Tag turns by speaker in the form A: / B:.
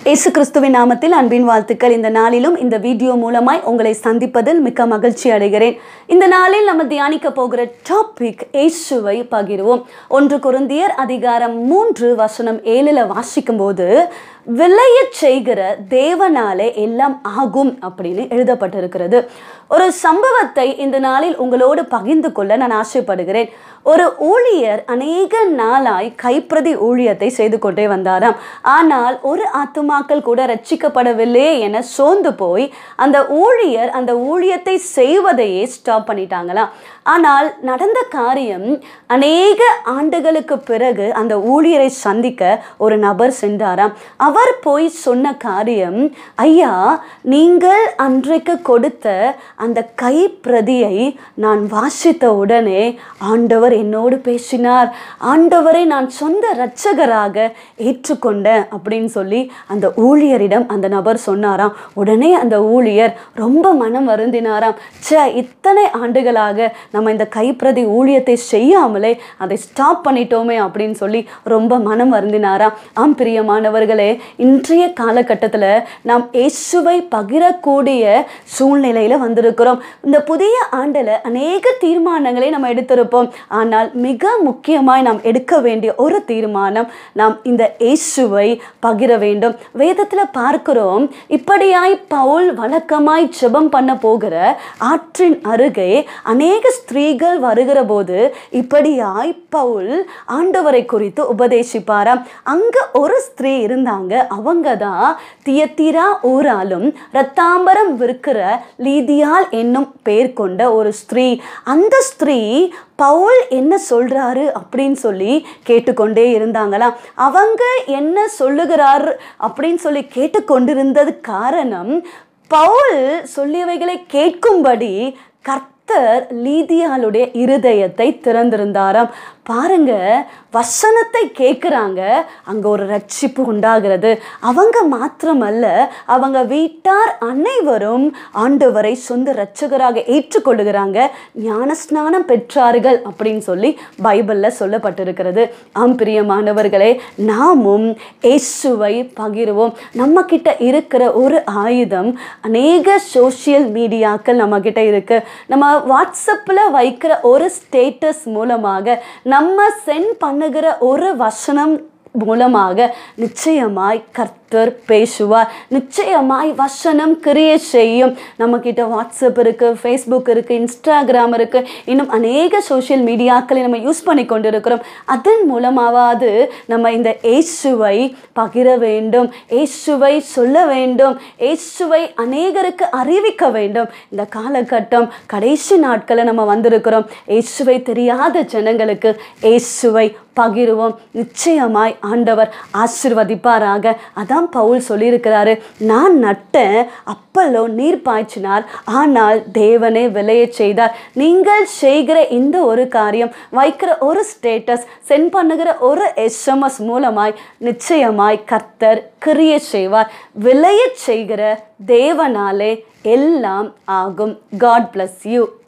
A: இயேசு கிறிஸ்துவின் நாமத்தில் அன்பின் வாழ்த்துக்கள் இந்த நாளிலும் இந்த வீடியோ மூலமாய் உங்களை சந்திப்பதில் மிக்க மகிழ்ச்சி அடைகிறேன் இந்த நாளில் நம்ம தியானிக்க போகிற டாபிக் இயேசுவை பகிர்வோம் ஒன்று குருந்தியர் அதிகாரம் மூன்று வசனம் ஏழில் வாசிக்கும் போது விளையச் செய்கிற தேவனாலே எல்லாம் ஆகும் அப்படின்னு எழுதப்பட்டிருக்கிறது ஒரு சம்பவத்தை இந்த நாளில் உங்களோடு பகிர்ந்து கொள்ள நான் ஆசைப்படுகிறேன் ஒரு ஊழியர் அநேக நாளாய் கைப்பிரதி ஊழியத்தை செய்து கொண்டே வந்தாராம் ஆனால் ஒரு ஆத்துமாக்கள் கூட ரட்சிக்கப்படவில்லையே என சோர்ந்து போய் அந்த ஊழியர் அந்த ஊழியத்தை செய்வதையே ஸ்டாப் பண்ணிட்டாங்களாம் ஆனால் நடந்த காரியம் அநேக ஆண்டுகளுக்கு பிறகு அந்த ஊழியரை சந்திக்க ஒரு நபர் சென்றாராம் அவர் போய் சொன்ன காரியம் ஐயா நீங்கள் அன்றைக்கு கொடுத்த அந்த கைப்பிரதியை நான் வாசித்த உடனே ஆண்டவர் என்னோடு பேசினார் ஆண்டவரை நான் சொந்த இரட்சகராக ஏற்றுக்கொண்டேன் அப்படின்னு சொல்லி அந்த ஊழியரிடம் அந்த நபர் சொன்னாராம் உடனே அந்த ஊழியர் ரொம்ப மனம் வருந்தினாராம் ச்சே இத்தனை ஆண்டுகளாக நம்ம இந்த கைப்பிரதி ஊழியத்தை செய்யாமலே அதை ஸ்டாப் பண்ணிட்டோமே அப்படின்னு சொல்லி ரொம்ப மனம் வருந்தினாராம் ஆம் பிரியமானவர்களே இன்றைய காலகட்டத்தில் நாம் இயேசுவை பகிரக்கூடிய சூழ்நிலையில் வந்திருக்கிறோம் இந்த புதிய ஆண்டில் அநேக தீர்மானங்களை நம்ம எடுத்திருப்போம் ஆனால் மிக முக்கியமாய் நாம் எடுக்க வேண்டிய ஒரு தீர்மானம் நாம் இந்த இயேசுவை பகிர வேண்டும் வேதத்தில் பார்க்கிறோம் இப்படியாய் பவுல் வழக்கமாய் ஜெபம் பண்ண போகிற ஆற்றின் அருகே அநேக ஸ்திரீகள் வருகிற போது இப்படியாய் பவுல் ஆண்டவரை குறித்து உபதேசிப்பாராம் அங்க ஒரு ஸ்திரீ இருந்தாங்க அவங்க தான் தியத்திரா ஊராலும் ரத்தாம்பரம் விற்கிற லீதியால் என்னும் பேர் கொண்ட ஒரு ஸ்திரீ அந்த ஸ்திரீ பவுல் என்ன சொல்றாரு அப்படின்னு சொல்லி கேட்டுக்கொண்டே இருந்தாங்களாம் அவங்க என்ன சொல்லுகிறார் அப்படின்னு சொல்லி கேட்டுக்கொண்டிருந்தது காரணம் பவுல் சொல்லியவைகளை கேட்கும்படி கர்த்தர் லீதியாளுடைய இருதயத்தை திறந்திருந்தாராம் பாருங்க வசனத்தை கேட்குறாங்க அங்கே ஒரு ரட்சிப்பு உண்டாகிறது அவங்க மாத்திரமல்ல அவங்க வீட்டார் அனைவரும் ஆண்டவரை சொந்த இரட்சகராக ஏற்றுக்கொள்ளுகிறாங்க ஞானஸ்நானம் பெற்றார்கள் அப்படின்னு சொல்லி பைபிளில் சொல்லப்பட்டிருக்கிறது ஆம் பிரியமானவர்களே நாமும் இயேசுவை பகிர்வோம் நம்ம கிட்ட இருக்கிற ஒரு ஆயுதம் அநேக சோஷியல் மீடியாக்கள் நம்ம கிட்ட இருக்கு நம்ம வாட்ஸ்அப்பில் வைக்கிற ஒரு ஸ்டேட்டஸ் மூலமாக நம்ம சென்ட் பண்ணுகிற ஒரு வசனம் மூலமாக நிச்சயமாய் கர்த்தர் பேசுவார் நிச்சயமாய் வசனம் கிரியை செய்யும் நம்மக்கிட்ட வாட்ஸ்அப் இருக்குது ஃபேஸ்புக் இருக்குது இன்ஸ்டாகிராம் இருக்குது இன்னும் அநேக சோஷியல் மீடியாக்களை நம்ம யூஸ் பண்ணி கொண்டு இருக்கிறோம் அதன் மூலமாவது நம்ம இந்த ஏசுவை பகிர வேண்டும் ஏசுவை சொல்ல வேண்டும் ஏசுவை அநேகருக்கு அறிவிக்க வேண்டும் இந்த காலகட்டம் கடைசி நாட்களை நம்ம வந்திருக்கிறோம் ஏசுவை தெரியாத ஜனங்களுக்கு ஏசுவை பகிருவோம் நிச்சயமாய் ஆண்டவர் ஆசிர்வதிப்பாராக அதான் பவுல் சொல்லியிருக்கிறாரு நான் நட்டேன் அப்பல்லோ நீர் பாய்ச்சினார் ஆனால் தேவனே விளையச் செய்தார் நீங்கள் செய்கிற இந்த ஒரு காரியம் வைக்கிற ஒரு ஸ்டேட்டஸ் சென்ட் பண்ணுகிற ஒரு எஸ்எம்எஸ் மூலமாய் நிச்சயமாய் கர்த்தர் கிரியை செய்வார் விளையச் செய்கிற தேவனாலே எல்லாம் ஆகும் காட் bless யூ